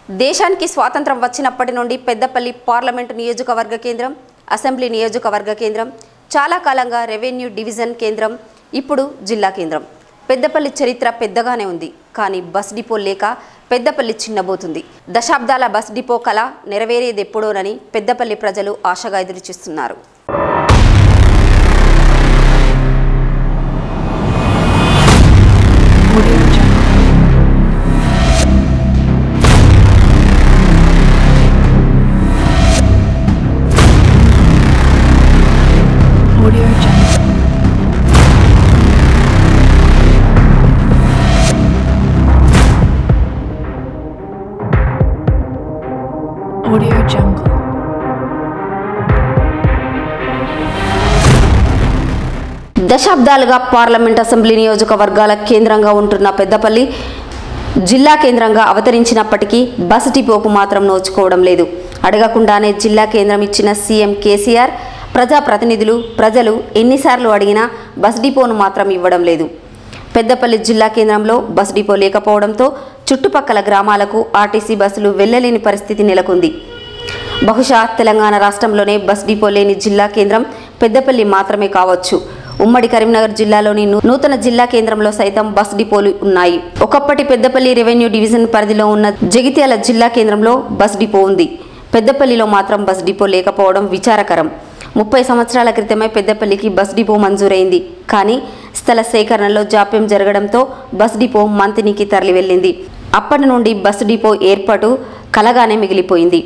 దేశానికి స్వాతంత్రం వచ్చినప్పటి నుండి పెద్దపల్లి పార్లమెంటు నియోజకవర్గ కేంద్రం అసెంబ్లీ నియోజకవర్గ కేంద్రం చాలా కాలంగా రెవెన్యూ డివిజన్ కేంద్రం ఇప్పుడు జిల్లా కేంద్రం పెద్దపల్లి చరిత్ర పెద్దగానే ఉంది కానీ బస్ డిపో లేక పెద్దపల్లి చిన్నబోతుంది దశాబ్దాల బస్ డిపో కళ నెరవేరేది ఎప్పుడోనని పెద్దపల్లి ప్రజలు ఆశగా ఎదురుచూస్తున్నారు Audio Jungle. Audio Jungle. Audio Jungle. దశాబ్దాలుగా పార్లమెంట్ అసెంబ్లీ నియోజకవర్గాల కేంద్రంగా ఉంటున్న పెద్దపల్లి జిల్లా కేంద్రంగా అవతరించినప్పటికీ బస్ డిపోకు మాత్రం నోచుకోవడం లేదు అడగకుండానే జిల్లా కేంద్రం ఇచ్చిన సీఎం కేసీఆర్ ప్రజాప్రతినిధులు ప్రజలు ఎన్నిసార్లు అడిగినా బస్ డిపోను మాత్రం ఇవ్వడం లేదు పెద్దపల్లి జిల్లా కేంద్రంలో బస్ డిపో లేకపోవడంతో చుట్టుపక్కల గ్రామాలకు ఆర్టీసీ బస్సులు వెళ్లలేని పరిస్థితి నెలకొంది బహుశా తెలంగాణ రాష్ట్రంలోనే బస్ డిపో లేని జిల్లా కేంద్రం పెద్దపల్లి మాత్రమే కావచ్చు ఉమ్మడి కరీంనగర్ జిల్లాలోని నూ- నూతన జిల్లా కేంద్రంలో సైతం బస్ డిపోలు ఉన్నాయి ఒకప్పటి పెద్దపల్లి రెవెన్యూ డివిజన్ పరిధిలో ఉన్న జగిత్యాల జిల్లా కేంద్రంలో బస్ డిపో ఉంది పెద్దపల్లిలో మాత్రం బస్ డిపో లేకపోవడం విచారకరం ముప్పై సంవత్సరాల క్రితమే పెద్దపల్లికి బస్ డిపో మంజూరైంది కానీ స్థల సేకరణలో జాప్యం జరగడంతో బస్ డిపో మంతినికి తరలి వెళ్ళింది అప్పటి నుండి బస్ డిపో ఏర్పాటు కలగానే మిగిలిపోయింది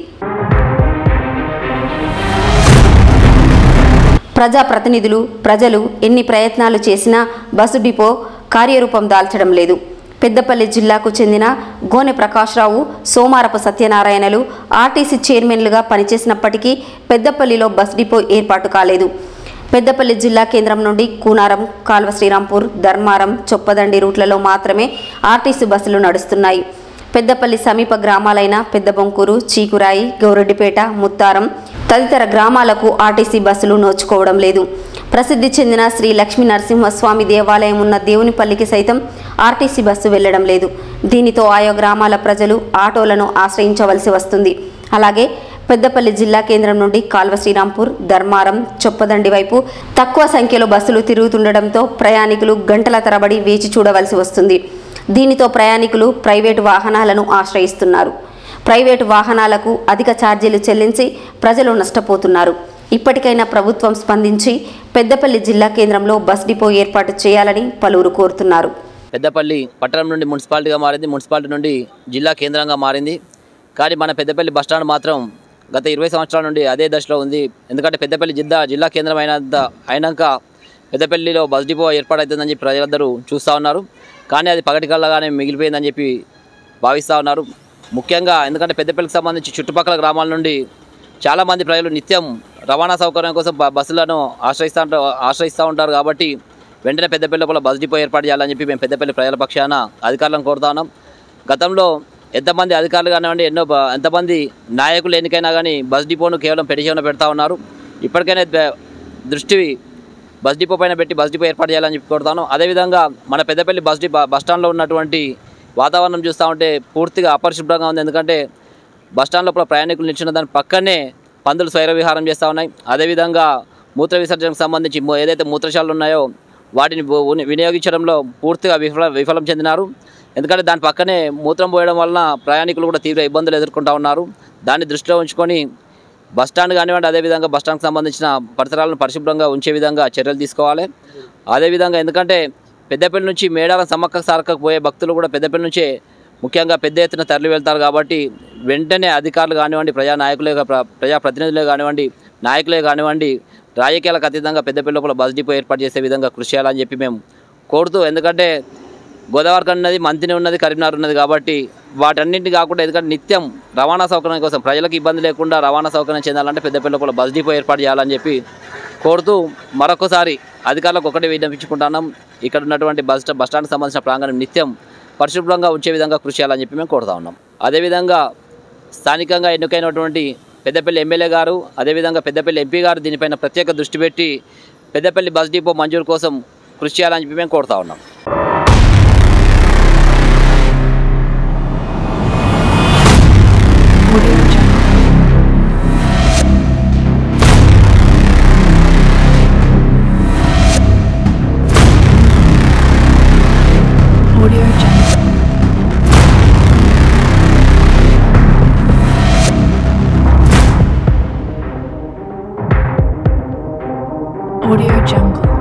ప్రజాప్రతినిధులు ప్రజలు ఎన్ని ప్రయత్నాలు చేసినా బస్సు డిపో కార్యరూపం దాల్చడం లేదు పెద్దపల్లి జిల్లాకు చెందిన గోనె ప్రకాశ్రావు సోమారపు సత్యనారాయణలు ఆర్టీసీ చైర్మన్లుగా పనిచేసినప్పటికీ పెద్దపల్లిలో బస్ డిపో ఏర్పాటు కాలేదు పెద్దపల్లి జిల్లా కేంద్రం నుండి కూనారం కాల్వ శ్రీరాంపూర్ ధర్మారం చొప్పదండి రూట్లలో మాత్రమే ఆర్టీసీ బస్సులు నడుస్తున్నాయి పెద్దపల్లి సమీప గ్రామాలైన పెద్దబొంకూరు చీకురాయి గౌరెడ్డిపేట ముత్తారం తదితర గ్రామాలకు ఆర్టీసీ బస్సులు నోచుకోవడం లేదు ప్రసిద్ధి చెందిన శ్రీ లక్ష్మీ నరసింహస్వామి దేవాలయం ఉన్న దేవునిపల్లికి సైతం ఆర్టీసీ బస్సు వెళ్లడం లేదు దీనితో ఆయా గ్రామాల ప్రజలు ఆటోలను ఆశ్రయించవలసి వస్తుంది అలాగే పెద్దపల్లి జిల్లా కేంద్రం నుండి కాల్వ శ్రీరాంపూర్ ధర్మారం చొప్పదండి వైపు తక్కువ సంఖ్యలో బస్సులు తిరుగుతుండటంతో ప్రయాణికులు గంటల తరబడి వేచి చూడవలసి వస్తుంది దీనితో ప్రయాణికులు ప్రైవేటు వాహనాలను ఆశ్రయిస్తున్నారు ప్రైవేటు వాహనాలకు అధిక ఛార్జీలు చెల్లించి ప్రజలు నష్టపోతున్నారు ఇప్పటికైనా ప్రభుత్వం స్పందించి పెద్దపల్లి జిల్లా కేంద్రంలో బస్ డిపో ఏర్పాటు చేయాలని పలువురు కోరుతున్నారు పెద్దపల్లి పట్టణం నుండి మున్సిపాలిటీగా మారింది మున్సిపాలిటీ నుండి జిల్లా కేంద్రంగా మారింది కానీ మన పెద్దపల్లి బస్టాండ్ మాత్రం గత ఇరవై సంవత్సరాల నుండి అదే దశలో ఉంది ఎందుకంటే పెద్దపల్లి జిల్లా జిల్లా కేంద్రం అయినంత అయినాక పెద్దపల్లిలో బస్ డిపో ఏర్పాటవుతుందని చెప్పి ప్రజలందరూ చూస్తూ ఉన్నారు కానీ అది పగటి కళ్ళగానే మిగిలిపోయిందని చెప్పి భావిస్తూ ఉన్నారు ముఖ్యంగా ఎందుకంటే పెద్దపల్లికి సంబంధించి చుట్టుపక్కల గ్రామాల నుండి చాలామంది ప్రజలు నిత్యం రవాణా సౌకర్యం కోసం బ- బస్సులను ఆశ్రయిస్తూ ఉంటారు ఆశ్రయిస్తూ ఉంటారు కాబట్టి వెంటనే పెద్దపల్లి లోపల బస్ డిపో ఏర్పాటు చేయాలని చెప్పి మేము పెద్దపల్లి ప్రజల పక్షాన అధికారులను కోరుతా ఉన్నాం గతంలో ఎంతమంది అధికారులు కానివ్వండి ఎన్నో బ- ఎంతమంది నాయకులు ఎన్నికైనా కానీ బస్ డిపోను కేవలం పెటిషన్లో పెడతా ఉన్నారు ఇప్పటికైనా ద- దృష్టి బస్ డిపో పైన పెట్టి బస్ డిపో ఏర్పాటు చేయాలని చెప్పి కోరుతాను అదేవిధంగా మన పెద్దపల్లి బస్ డిపో బస్ స్టాండ్లో ఉన్నటువంటి వాతావరణం చూస్తూ ఉంటే పూర్తిగా అపరిశుభ్రంగా ఉంది ఎందుకంటే బస్ స్టాండ్ లోపల ప్రయాణికులు నిల్చున్న దాని పక్కనే పందులు స్వైర విహారం చేస్తూ ఉన్నాయి అదేవిధంగా మూత్ర విసర్జనకు సంబంధించి మూ- ఏదైతే మూత్రశాలలు ఉన్నాయో వాటిని వు- ఉని- వినియోగించడంలో పూర్తిగా విఫల విఫలం చెందినారు ఎందుకంటే దాని పక్కనే మూత్రం పోయడం వలన ప్రయాణికులు కూడా తీవ్ర ఇబ్బందులు ఎదుర్కొంటూ ఉన్నారు దాన్ని దృష్టిలో ఉంచుకొని బస్ స్టాండ్ కానివ్వండి అదేవిధంగా బస్ స్టాండ్కి సంబంధించిన పరిసరాలను పరిశుభ్రంగా ఉంచే విధంగా చర్యలు తీసుకోవాలి అదేవిధంగా ఎందుకంటే పెద్దపల్లి నుంచి మేడారం సమ్మక్క సారక్కకు పోయే భక్తులు కూడా పెద్దపల్లి నుంచే ముఖ్యంగా పెద్ద ఎత్తున తరలి వెళ్తారు కాబట్టి వెంటనే అధికారులు కానివ్వండి ప్రజా నాయకులే కా- ప్ర- ప్రజాప్రతినిధులే కానివ్వండి నాయకులే కానివ్వండి రాజకీయాలకు అతీతంగా పెద్దపల్లి లోపల బస్ డిపో ఏర్పాటు చేసే విధంగా కృషి చేయాలని చెప్పి మేము కోరుతూ ఎందుకంటే గోదావరి ఉన్నది మంతిని ఉన్నది కరీంనగర్ ఉన్నది కాబట్టి వాటన్నింటి కాకుండా ఎందుకంటే నిత్యం రవాణా సౌకర్యం కోసం ప్రజలకు ఇబ్బంది లేకుండా రవాణా సౌకర్యం చెందాలంటే పెద్దపల్లి లోపల బస్ డిపో ఏర్పాటు చేయాలని చెప్పి కోరుతూ మరొకసారి అధికారులకు ఒకటే విన్నపించుకుంటున్నాం ఇక్కడ ఉన్నటువంటి బస్ స్టా- బస్ స్టాండ్కి సంబంధించిన ప్రాంగణం నిత్యం పరిశుభ్రంగా ఉంచే విధంగా కృషి చేయాలని చెప్పి మేము కోరుతా ఉన్నాం అదేవిధంగా స్థానికంగా ఎన్నికైనటువంటి పెద్దపల్లి ఎమ్మెల్యే గారు అదేవిధంగా పెద్దపల్లి ఎంపీ గారు దీనిపైన ప్రత్యేక దృష్టి పెట్టి పెద్దపల్లి బస్ డిపో మంజూరు కోసం కృషి చేయాలని చెప్పి మేము కోరుతా ఉన్నాం Audio Jungle. Audio Jungle. Audio Jungle.